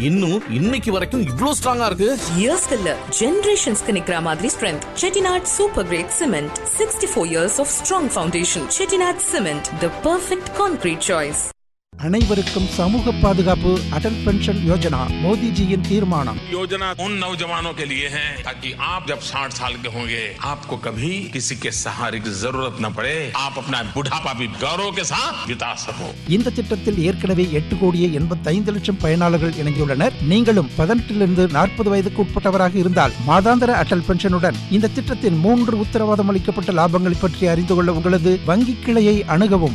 இன்னும் இன்னைக்கு வரைக்கும் இவ்ளோ ஸ்ட்ராங்கா இருக்கு இயர்ஸ்க்கு இல்ல ஜெனரேஷன்ஸ்க்கு நிக்கிற மாதிரி strength Chettinad super great cement sixty four years of strong foundation Chettinad cement the perfect concrete choice அனைவருக்கும் சமூக பாதுகாப்பு அடல் பென்ஷன் யோஜனா மோடிஜியின் தீர்மானம் योजना उन नौजवानों के लिए है ताकि आप जब 60 साल के होंगे आपको कभी किसी के सहारे की जरूरत न पड़े आप अपना बुढ़ापा भी गौरव के साथ बिता सको இந்த திட்டத்தில் ஏற்கனவே எட்டு கோடியே எண்பத்தைந்து லட்சம் பயனாளர்கள் இணைந்துள்ளனர் நீங்களும் பதினெட்டிலிருந்து நாற்பது வயதுக்கு உட்பட்டவராக இருந்தால் மாதாந்திர அடல் பென்ஷனுடன் இந்த திட்டத்தின் மூன்று உத்தரவாதம் அளிக்கப்பட்ட லாபங்களை பற்றி அறிந்து கொள்ள உங்களது வங்கி கிளையை அணுகவும்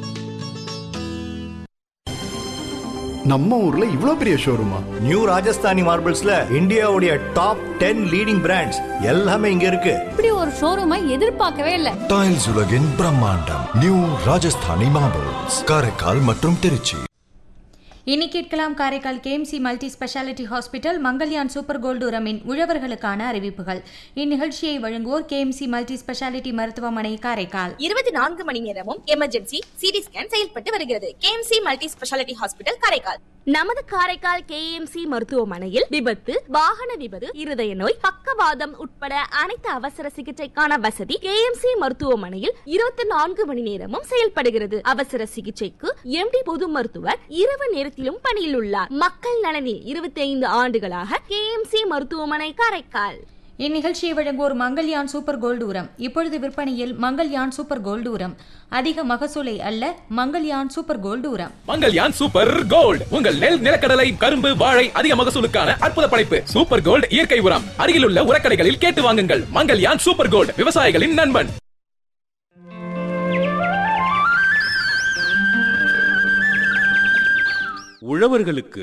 நம்ம ஊர்ல இவ்ளோ பெரிய ஷோரூமா நியூ ராஜஸ்தானி மார்பிள்ஸ்ல இந்தியாவுடைய டாப் டென் லீடிங் பிராண்ட்ஸ் எல்லாமே இங்க இருக்கு இப்படி ஒரு ஷோரூமை எதிர்பார்க்கவே இல்ல டைல்ஸ் உலகின் பிரம்மாண்டம் நியூ ராஜஸ்தானி மார்பிள்ஸ் காரைக்கால் மற்றும் திருச்சி இனி கேட்கலாம் Karaikal KMC multi speciality hospital Mangalyaan super gold உரமின் உழவர்களுக்கான அறிவிப்புகள் இந்நிகழ்ச்சியை வழங்குவோர் கேஎம்சி மல்டி ஸ்பெஷாலிட்டி மருத்துவமனை காரைக்கால் இருபத்தி நான்கு மணி நேரமும் எமர்ஜென்சி சிடி ஸ்கேன் செயல்பட்டு வருகிறது KMC multi speciality hospital Karaikal நமது காரைக்கால் கேஎம்சி மருத்துவமனையில் விபத்து வாகன விபத்து இருதய நோய் பக்கவாதம் உட்பட அனைத்து அவசர சிகிச்சைக்கான வசதி கேஎம்சி மருத்துவமனையில் இருபத்தி நான்கு மணி நேரமும் செயல்படுகிறது அவசர சிகிச்சைக்கு எம்டி பொது மருத்துவர் இரவு நேரத்திலும் பணியில் உள்ளார் மக்கள் நலனில் இருபத்தி ஐந்து ஆண்டுகளாக கேஎம்சி மருத்துவமனை காரைக்கால் இந்நிகழ்ச்சியை வழங்குவோர் மங்கல்யான் சூப்பர் கோல்டு உரம் இப்பொழுது விற்பனையில் மங்கல்யான் சூப்பர் கோல்டு உரம் அதிக மகசூலை அல்ல மங்கல்யான் சூப்பர் கோல்டு உரம் மங்கல்யான் சூப்பர் கோல்ட் உங்கள் நெல் நிலக்கடலை கரும்பு வாழை அதிக மகசூலுக்கான அற்புத படைப்பு சூப்பர் கோல்ட் இயற்கை உரம் அருகிலுள்ள உரக்கடைகளில் கேட்டு வாங்குங்கள் மங்கல்யான் சூப்பர் கோல்ட் விவசாயிகளின் நண்பன் உழவர்களுக்கு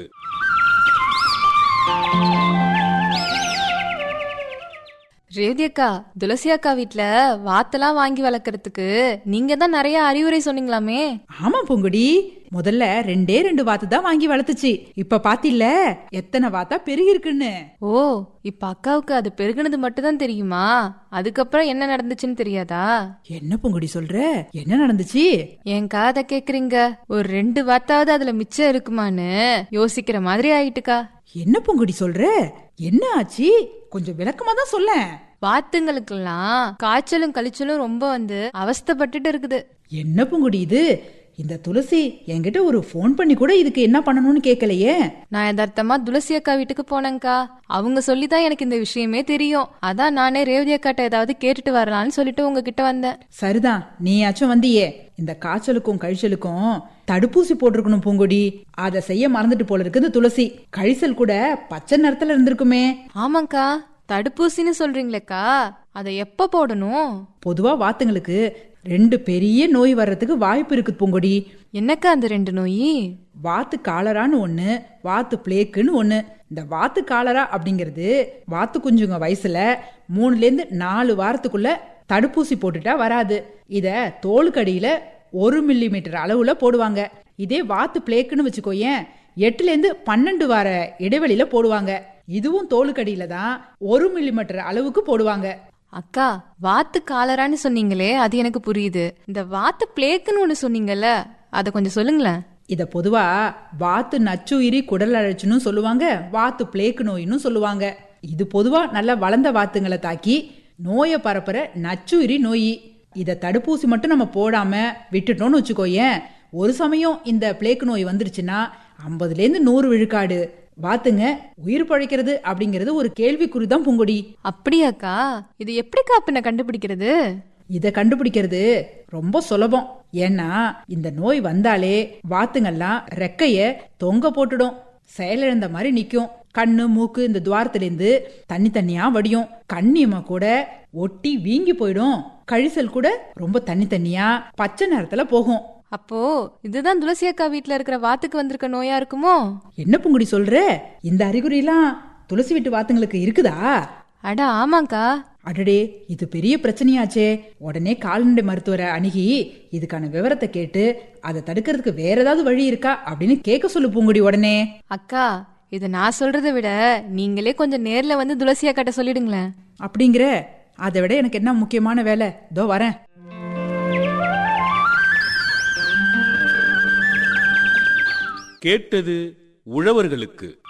ரேவதி அக்கா துளசி அக்கா வீட்ல வாத்தெல்லாம் வாங்கி வளர்க்கறதுக்கு நீங்க தான் நிறைய அறிவுரை சொன்னீங்களாமே ஆமா பூங்குடி முதல்ல ரெண்டே ரெண்டு வாத்து தான் வாங்கி வளர்த்துச்சு இப்ப பாத்தில எத்தனை வாத்தா பெருகி இருக்குன்னு ஓ இப்ப அக்காவுக்கு அது பெருகுனது மட்டும் தான் தெரியுமா அதுக்கப்புறம் என்ன நடந்துச்சுன்னு தெரியாதா என்ன பூங்குடி சொல்ற என்ன நடந்துச்சு என் காதை கேக்குறீங்க ஒரு ரெண்டு வாத்தாவது அதுல மிச்சம் இருக்குமான்னு யோசிக்கிற மாதிரி ஆயிட்டுக்கா என்ன பூங்குடி சொல்ற என்ன ஆச்சு கொஞ்சம் விளக்கமா தான் சொல்ல வாத்துங்களுக்கெல்லாம் காய்ச்சலும் கழிச்சலும் ரொம்ப வந்து அவஸ்தைப்பட்டுட்டு இருக்குது என்ன பூங்குடி இது இந்த துளசி என்கிட்ட ஒரு ஃபோன் பண்ணி கூட இதுக்கு என்ன பண்ணணும்னு கேட்கலையே நான் யதார்த்தமா துளசி அக்கா வீட்டுக்கு போனேங்க்கா அவங்க சொல்லிதான் எனக்கு இந்த விஷயமே தெரியும் அதான் நானே ரேவதி அக்காட்ட ஏதாவது கேட்டுட்டு வரலாம்னு சொல்லிட்டு உங்ககிட்ட வந்தேன் சரிதான் நீயாச்சும் வந்தியே இந்த காய்ச்சலுக்கும் கழிச்சலுக்கும் தடுப்பூசி போட்டிருக்கணும் பூங்கொடி அதை செய்ய மறந்துட்டு போல இருக்கு இந்த துளசி கழிசல் கூட பச்சை நிறத்துல இருந்திருக்குமே ஆமாக்கா தடுப்பூசின்னு சொல்றீங்களேக்கா அதை எப்ப போடணும் பொதுவா வாத்துங்களுக்கு ரெண்டு பெரிய நோய் வர்றதுக்கு வாய்ப்பு இருக்கு பூங்கொடி என்னக்கா அந்த ரெண்டு நோய் வாத்து காலரான்னு ஒண்ணு வாத்து பிளேக்குன்னு ஒண்ணு இந்த வாத்து காலரா அப்படிங்கிறது வாத்து குஞ்சுங்க வயசுல மூணுல இருந்து நாலு வாரத்துக்குள்ள தடுப்பூசி போட்டுட்டா வராது இத தோலுக்கடியில ஒரு மில்லி மீட்டர் அளவுல போடுவாங்க இதே வாத்து பிளேக்குன்னு வச்சுக்கோயேன் எட்டுல இருந்து பன்னெண்டு வார இடைவெளியில போடுவாங்க இதுவும் தோலுக்கடியில தான் ஒரு மில்லிமீட்டர் அளவுக்கு போடுவாங்க அக்கா வாத்து காலரான்னு சொன்னீங்களே அது எனக்கு புரியுது இந்த வாத்து பிளேக்குன்னு ஒண்ணு சொன்னீங்கல்ல அத கொஞ்சம் சொல்லுங்களேன் இத பொதுவா வாத்து நச்சுயிரி குடல் அழச்சுன்னு சொல்லுவாங்க வாத்து பிளேக்கு நோயின்னு சொல்லுவாங்க இது பொதுவா நல்ல வளர்ந்த வாத்துங்களை தாக்கி நோயை பரப்புற நச்சுயிரி நோய் இத தடுப்பூசி மட்டும் நம்ம போடாம விட்டுட்டோம்னு வச்சுக்கோயேன் ஒரு சமயம் இந்த பிளேக்கு நோய் வந்துருச்சுன்னா ஐம்பதுல இருந்து நூறு விழுக்காடு வாத்துங்க உயிர் பழைக்கிறது அப்படிங்கிறது ஒரு கேள்விக்குறி தான் பூங்கொடி அப்படியாக்கா இது எப்படிக்கா பின்ன கண்டுபிடிக்கிறது இத கண்டுபிடிக்கிறது ரொம்ப சுலபம் ஏன்னா இந்த நோய் வந்தாலே வாத்துங்கெல்லாம் ரெக்கைய தொங்க போட்டுடும் செயலிழந்த மாதிரி நிக்கும் கண்ணு மூக்கு இந்த துவாரத்திலேருந்து தண்ணி தண்ணியா வடியும் கண்ணியமா கூட ஒட்டி வீங்கி போயிடும் கழிசல் கூட ரொம்ப தண்ணி தண்ணியா பச்சை நேரத்துல போகும் அப்போ இதுதான் துளசி அக்கா வீட்ல இருக்கிற வாத்துக்கு வந்திருக்க நோயா இருக்குமோ என்ன புங்குடி சொல்ற இந்த அறிகுறியெல்லாம் துளசி வீட்டு வாத்துங்களுக்கு இருக்குதா அட ஆமாக்கா அடடே இது பெரிய பிரச்சனையாச்சே உடனே கால்நடை மருத்துவரை அணுகி இதுக்கான விவரத்தை கேட்டு அதை தடுக்கிறதுக்கு வேற ஏதாவது வழி இருக்கா அப்படின்னு கேட்க சொல்லு பூங்குடி உடனே அக்கா இத நான் சொல்றதை விட நீங்களே கொஞ்சம் நேர்ல வந்து துளசி அக்காட்ட சொல்லிடுங்களேன் அப்படிங்கிற அதை விட எனக்கு என்ன முக்கியமான வேலை இதோ வரேன் கேட்டது உழவர்களுக்கு